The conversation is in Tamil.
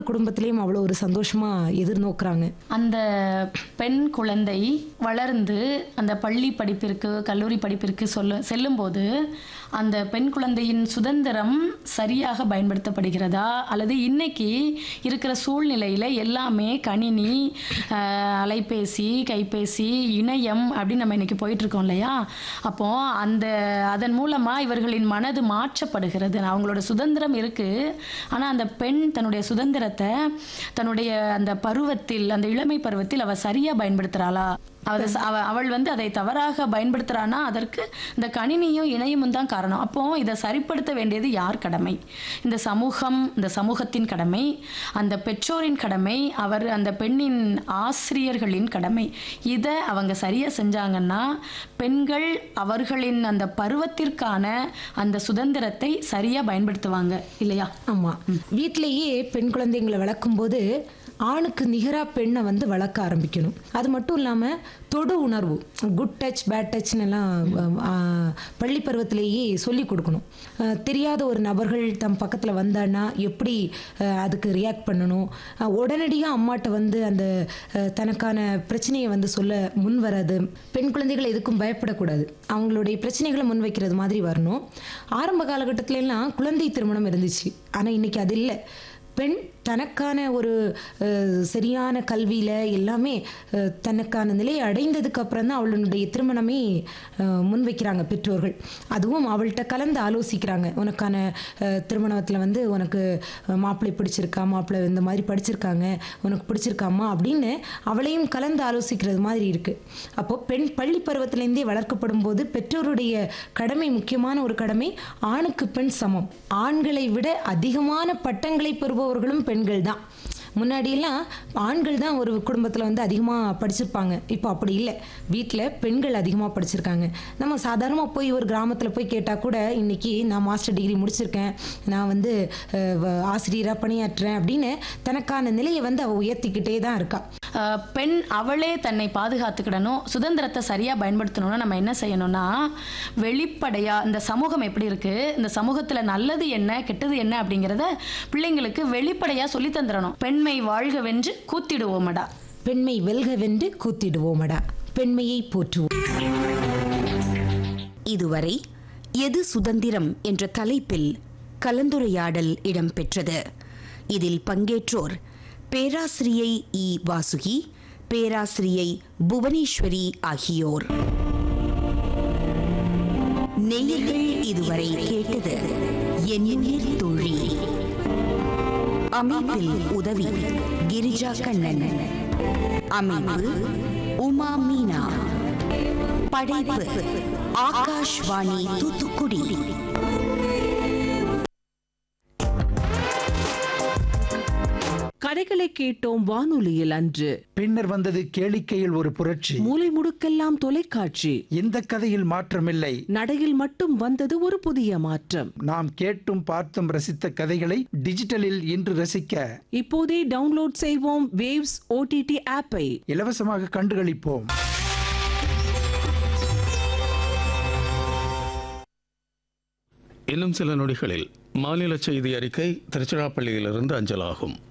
குடும்பத்திலையும் அவ்வளோ ஒரு சந்தோஷமா எதிர்நோக்குறாங்க அந்த பெண் குழந்தை வளர்ந்து அந்த பள்ளி படிப்பிற்கு கல்லூரி படிப்பிற்கு சொல்ல செல்லும்போது அந்த பெண் குழந்தையின் சுதந்திரம் சரியாக பயன்படுத்தப்படுகிறதா அல்லது இன்னைக்கு இருக்கிற சூழ்நிலையில் எல்லாமே கணினி ஆஹ், அலைபேசி கைபேசி இணையம் அப்படின்னு நம்ம இன்னைக்கு போயிட்டு இருக்கோம் இல்லையா அப்போ அந்த அதன் மூலமா இவர்களின் மனது மாற்றப்படுகிறது அவங்களோட சுதந்திரம் இருக்கு ஆனா அந்த பெண் தன்னுடைய சுதந்திரத்தை தன்னுடைய அந்த பருவத்தில் அந்த இளமை பருவத்தில் அவ சரியா பயன்படுத்துறாளா அவ அவ- அவள் வந்து அதை தவறாக பயன்படுத்துறானா அதற்கு இந்த கணினியும் இணையமும் தான் காரணம் அப்போ இதை சரிப்படுத்த வேண்டியது யார் கடமை இந்த சமூகம் இந்த சமூகத்தின் கடமை அந்த பெற்றோரின் கடமை அவர் அந்த பெண்ணின் ஆசிரியர்களின் கடமை இதை அவங்க சரியா செஞ்சாங்கன்னா பெண்கள் அவர்களின் அந்த பருவத்திற்கான அந்த சுதந்திரத்தை சரியா பயன்படுத்துவாங்க இல்லையா ஆமா வீட்டிலேயே பெண் குழந்தைங்களை வளர்க்கும் போது ஆணுக்கு நிகரா பெண்ணை வந்து வளர்க்க ஆரம்பிக்கணும் அது மட்டும் இல்லாம தொடு உணர்வு குட் டச் பேட் டச்னு எல்லாம் ஆ, பள்ளி பருவத்திலேயே சொல்லி கொடுக்கணும் ஆ, தெரியாத ஒரு நபர்கள் தம் பக்கத்துல வந்தான்னா எப்படி ஆ, அதுக்கு ரியாக்ட் பண்ணணும் ஆ, உடனடியா அம்மாட்ட வந்து அந்த ஆ, தனக்கான பிரச்சனையை வந்து சொல்ல முன் வராது பெண் குழந்தைகள் எதுக்கும் பயப்படக்கூடாது அவங்களுடைய பிரச்சனைகளை முன் வைக்கிறது மாதிரி வரணும் ஆரம்ப காலகட்டத்தில எல்லாம் குழந்தை திருமணம் இருந்துச்சு ஆனா இன்னைக்கு அது இல்லை பெண் தனக்கான ஒரு அஹ், சரியான கல்வியில் எல்லாமே அஹ், தனக்கான நிலையை அடைந்ததுக்கு அப்புறம் தான் அவளுடைய திருமணமே அஹ், முன்வைக்கிறாங்க பெற்றோர்கள் அதுவும் அவள்கிட்ட கலந்து ஆலோசிக்கிறாங்க உனக்கான திருமணத்தில் வந்து உனக்கு அஹ், மாப்பிள்ளை பிடிச்சிருக்கா மாப்பிள்ளை இந்த மாதிரி படிச்சிருக்காங்க உனக்கு பிடிச்சிருக்காமா அப்படின்னு அவளையும் கலந்து ஆலோசிக்கிறது மாதிரி இருக்கு அப்போ பெண் பள்ளி பருவத்திலேருந்தே வளர்க்கப்படும் போது பெற்றோருடைய கடமை முக்கியமான ஒரு கடமை ஆணுக்கு பெண் சமம் ஆண்களை விட அதிகமான பட்டங்களை பெறுபவர்களும் பெண்கள் தான் முன்னாடியெல்லாம் ஆண்கள் தான் ஒரு குடும்பத்தில் வந்து அதிகமாக படிச்சிருப்பாங்க இப்போ அப்படி இல்லை வீட்டில் பெண்கள் அதிகமாக படிச்சிருக்காங்க நம்ம சாதாரணமாக போய் ஒரு கிராமத்தில் போய் கேட்டால் கூட இன்னைக்கு நான் மாஸ்டர் டிகிரி முடிச்சிருக்கேன் நான் வந்து ஆசிரியராக பணியாற்றுறேன் அப்படின்னு தனக்கான நிலையை வந்து அவள் உயர்த்திக்கிட்டே தான் இருக்கா அஹ், பெண் அவளே தன்னை பாதுகாத்துக்கிடணும் சுதந்திரத்தை சரியா பயன்படுத்தணும்னா நம்ம என்ன செய்யணும்னா வெளிப்படையா இந்த சமூகம் எப்படி இருக்கு இந்த சமூகத்துல நல்லது என்ன கெட்டது என்ன அப்படிங்கிறத பிள்ளைங்களுக்கு வெளிப்படையா சொல்லி தந்துடணும் பெண்மை வாழ்கவென்று கூத்திடுவோமடா பெண்மை வெல்கவென்று கூத்திடுவோமடா பெண்மையை போற்றுவோம் இதுவரை எது சுதந்திரம் என்ற தலைப்பில் கலந்துரையாடல் இடம்பெற்றது இதில் பங்கேற்றோர் பேராசிரியை இ வாசுகி பேராசிரியை புவனேஸ்வரி ஆகியோர் நேயர்கள் இதுவரை கேட்டது என் உயிர் தோழி அமைப்பில் உதவி கிரிஜா கண்ணன் அமைப்பு உமா மீனா படைப்பு ஆகாஷ்வாணி தூத்துக்குடி கதைகளை கேட்டோம் வானொலியில் அன்று பின்னர் வந்தது கேளிக்கையில் ஒரு புரட்சி மூலை முடுக்கெல்லாம் தொலைக்காட்சி இந்த கதையில் மாற்றமில்லை நடையில் மட்டும் வந்தது ஒரு புதிய மாற்றம் நாம் கேட்டும் பார்த்தும் ரசித்த கதைகளை டிஜிட்டலில் இன்று ரசிக்க இப்போதே டவுன்லோட் செய்வோம் வேவ்ஸ் ஓடிடி ஆப்பை இலவசமாக கண்டுகளிப்போம் இன்னும் சில நொடிகளில் மாநில செய்தி அறிக்கை திருச்சிராப்பள்ளியிலிருந்து அஞ்சலாகும்